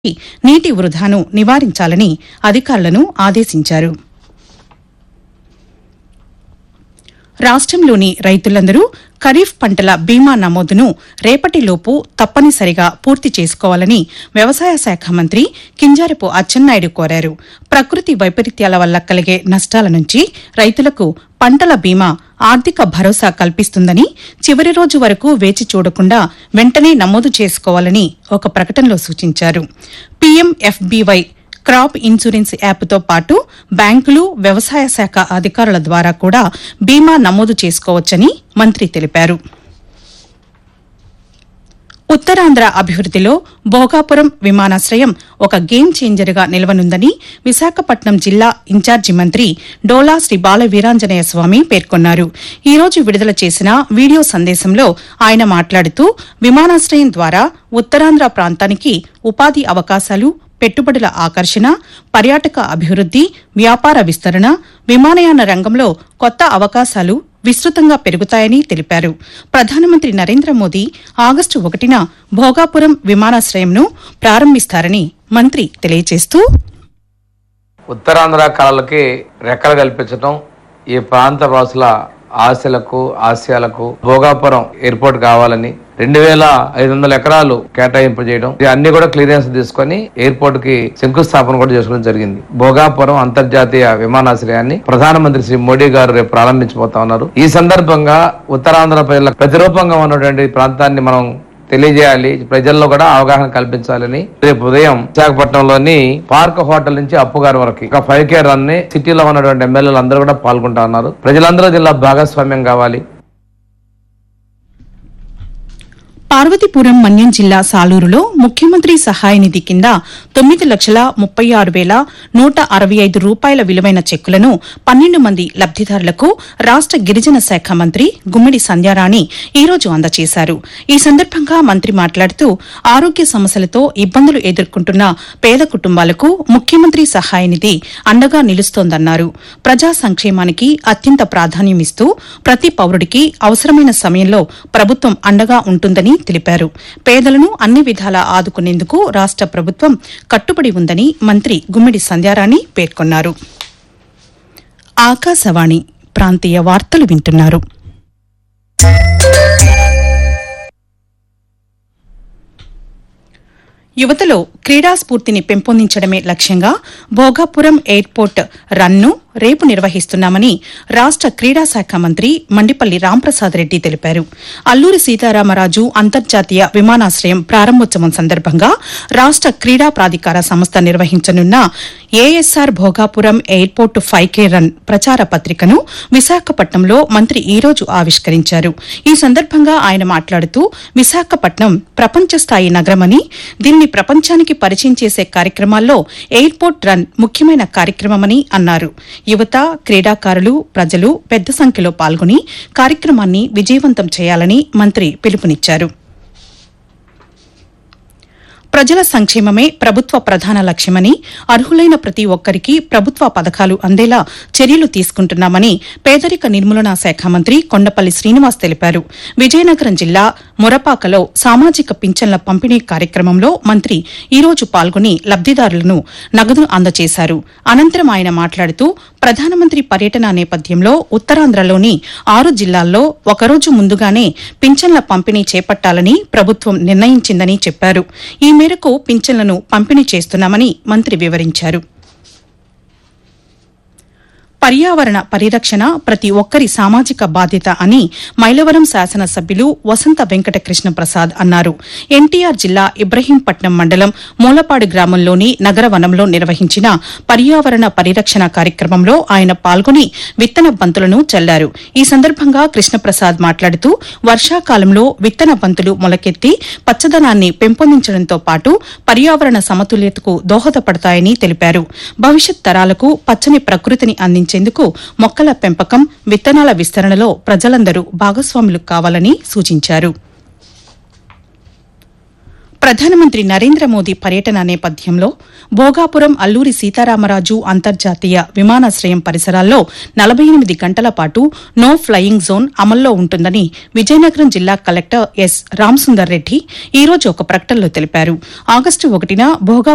నీటి వృధాను నివారించాలని అధికారులను ఆదేశించారు రాష్ట్రంలోని రైతులందరూ ఖరీఫ్ పంటల బీమా నమోదును రేపటిలోపు తప్పనిసరిగా పూర్తి చేసుకోవాలని వ్యవసాయ శాఖ మంత్రి కింజారపు అచ్చెన్నాయుడు కోరారు ప్రకృతి వైపరీత్యాల వల్ల కలిగే నష్టాల నుంచి రైతులకు పంటల బీమా ఆర్థిక భరోసా కల్పిస్తుందని చివరి రోజు వరకు వేచి చూడకుండా వెంటనే నమోదు చేసుకోవాలని ఒక ప్రకటనలో సూచించారు పీఎంఎఫ్బీవై క్రాప్ ఇన్సూరెన్స్ యాప్తో పాటు బ్యాంకులు వ్యవసాయ శాఖ అధికారుల ద్వారా కూడా బీమా నమోదు చేసుకోవచ్చని మంత్రి తెలిపారు ఉత్తరాంధ్ర అభివృద్దిలో భోగాపురం విమానాశ్రయం ఒక గేమ్ చేంజర్గా నిలవనుందని విశాఖపట్నం జిల్లా ఇన్ఛార్జి మంత్రి డోలా శ్రీ బాల వీరాంజనేయ స్వామి పేర్కొన్నారు ఈ రోజు విడుదల చేసిన వీడియో సందేశంలో ఆయన మాట్లాడుతూ విమానాశ్రయం ద్వారా ఉత్తరాంధ్ర ప్రాంతానికి ఉపాధి అవకాశాలు పెట్టుబడుల ఆకర్షణ పర్యాటక అభివృద్ది వ్యాపార విస్తరణ విమానయాన రంగంలో కొత్త అవకాశాలు విస్తృతంగా పెరుగుతాయని తెలిపారు ప్రధానమంత్రి నరేంద్ర మోదీ ఆగస్టు ఒకటిన భోగాపురం విమానాశ్రయంను ప్రారంభిస్తారని మంత్రి తెలియజేస్తూ ఉత్తరాంధ్ర కళలకి రెక్కలు కల్పించడం ఈ ప్రాంత వాసుల ఆశలకు ఆశయాలకు భోగాపురం ఎయిర్పోర్ట్ కావాలని రెండు వేల ఐదు వందల ఎకరాలు కేటాయింపు చేయడం ఇది అన్ని కూడా క్లియరెన్స్ తీసుకొని ఎయిర్పోర్ట్ కి శంకుస్థాపన కూడా చేసుకోవడం జరిగింది భోగాపురం అంతర్జాతీయ విమానాశ్రయాన్ని ప్రధానమంత్రి శ్రీ మోడీ గారు రేపు ప్రారంభించబోతా ఉన్నారు ఈ సందర్భంగా ఉత్తరాంధ్ర ప్రజల ప్రతిరూపంగా ఉన్నటువంటి ప్రాంతాన్ని మనం తెలియజేయాలి ప్రజల్లో కూడా అవగాహన కల్పించాలని రేపు ఉదయం విశాఖపట్నంలోని పార్క్ హోటల్ నుంచి అప్పుగారి వరకు ఒక ఫైవ్ కే రన్ ని సిటీలో ఉన్నటువంటి ఎమ్మెల్యేలు అందరూ కూడా పాల్గొంటా ఉన్నారు ప్రజలందరూ జిల్లా భాగస్వామ్యం కావాలి పార్వతీపురం మన్యం జిల్లా సాలూరులో ముఖ్యమంత్రి సహాయ నిధి కింద తొమ్మిది లక్షల ముప్పై ఆరు వేల నూట అరవై ఐదు రూపాయల విలువైన చెక్కులను పన్నెండు మంది లబ్దిదారులకు రాష్ట గిరిజన శాఖ మంత్రి గుమ్మిడి సంధ్యారాణి ఈ రోజు అందజేశారు ఈ సందర్భంగా మంత్రి మాట్లాడుతూ ఆరోగ్య సమస్యలతో ఇబ్బందులు ఎదుర్కొంటున్న పేద కుటుంబాలకు ముఖ్యమంత్రి సహాయ నిధి అండగా నిలుస్తోందన్నారు ప్రజా సంక్షేమానికి అత్యంత ప్రాధాన్యమిస్తూ ప్రతి పౌరుడికి అవసరమైన సమయంలో ప్రభుత్వం అండగా ఉంటుందని తెలిపారు పేదలను అన్ని విధాలా ఆదుకునేందుకు రాష్ట ప్రభుత్వం కట్టుబడి ఉందని మంత్రి గుమ్మిడి సంధ్యారాణి పేర్కొన్నారు ఆకాశవాణి ప్రాంతీయ వార్తలు వింటున్నారు యువతలో క్రీడా స్ఫూర్తిని పెంపొందించడమే లక్ష్యంగా భోగాపురం ఎయిర్పోర్ట్ రన్ను రేపు నిర్వహిస్తున్నామని రాష్ట క్రీడా శాఖ మంత్రి మండిపల్లి రాంప్రసాద్ రెడ్డి తెలిపారు అల్లూరి సీతారామరాజు అంతర్జాతీయ విమానాశ్రయం ప్రారంభోత్సవం సందర్భంగా రాష్ట క్రీడా ప్రాధికార సంస్థ నిర్వహించనున్న ASR Bhogapuram airport five K run ప్రచార పత్రికను విశాఖపట్నంలో మంత్రి ఈ రోజు ఆవిష్కరించారు ఈ సందర్భంగా ఆయన మాట్లాడుతూ విశాఖపట్నం ప్రపంచ స్థాయి నగరమని దీన్ని ప్రపంచానికి పరిచయం చేసే కార్యక్రమాల్లో ఎయిర్పోర్ట్ రన్ ముఖ్యమైన కార్యక్రమమని అన్నారు యువత క్రీడాకారులు ప్రజలు పెద్ద సంఖ్యలో పాల్గొని కార్యక్రమాన్ని విజయవంతం చేయాలని మంత్రి పిలుపునిచ్చారు ప్రజల సంక్షేమమే ప్రభుత్వ ప్రధాన లక్ష్యమని అర్హులైన ప్రతి ఒక్కరికి ప్రభుత్వ పథకాలు అందేలా చర్యలు తీసుకుంటున్నామని పేదరిక నిర్మూలనా శాఖ మంత్రి కొండపల్లి శ్రీనివాస్ తెలిపారు విజయనగరం జిల్లా మురపాకలో సామాజిక పింఛన్ల పంపిణీ కార్యక్రమంలో మంత్రి ఈ రోజు పాల్గొని లబ్దిదారులను నగదు అందజేశారు అనంతరం ఆయన మాట్లాడుతూ ప్రధానమంత్రి పర్యటన నేపథ్యంలో ఉత్తరాంధ్రలోని ఆరు జిల్లాల్లో ఒకరోజు ముందుగానే పింఛన్ల పంపిణీ చేపట్టాలని ప్రభుత్వం నిర్ణయించిందని చెప్పారు ఈ మేరకు పింఛన్లను పంపిణీ చేస్తున్నామని మంత్రి వివరించారు పర్యావరణ పరిరక్షణ ప్రతి ఒక్కరి సామాజిక బాధ్యత అని మైలవరం శాసనసభ్యులు వసంత వెంకట కృష్ణ ప్రసాద్ అన్నారు ఎన్టీఆర్ జిల్లా ఇబ్రహీంపట్నం మండలం మూలపాడు గ్రామంలోని నగర వనంలో నిర్వహించిన పర్యావరణ పరిరక్షణ కార్యక్రమంలో ఆయన పాల్గొని విత్తన బంతులను చల్లారు ఈ సందర్భంగా కృష్ణప్రసాద్ మాట్లాడుతూ వర్షాకాలంలో విత్తన బంతులు మొలకెత్తి పచ్చదనాన్ని పెంపొందించడంతో పాటు పర్యావరణ సమతుల్యతకు దోహదపడతాయని తెలిపారు భవిష్యత్ తరాలకు పచ్చని ప్రకృతిని అందించేందుకు మొక్కల పెంపకం విత్తనాల విస్తరణలో ప్రజలందరూ భాగస్వాములు కావాలని సూచించారు ప్రధానమంత్రి నరేంద్ర మోదీ పర్యటన నేపథ్యంలో భోగాపురం అల్లూరి సీతారామరాజు అంతర్జాతీయ విమానాశ్రయం పరిసరాల్లో నలభై ఎనిమిది గంటల పాటు నో ఫ్లయింగ్ జోన్ అమల్లో ఉంటుందని విజయనగరం జిల్లా కలెక్టర్ ఎస్ రామసుందర్ రెడ్డి ఈ రోజు ఒక ప్రకటనలో తెలిపారు ఆగస్టు ఒకటిన భోగా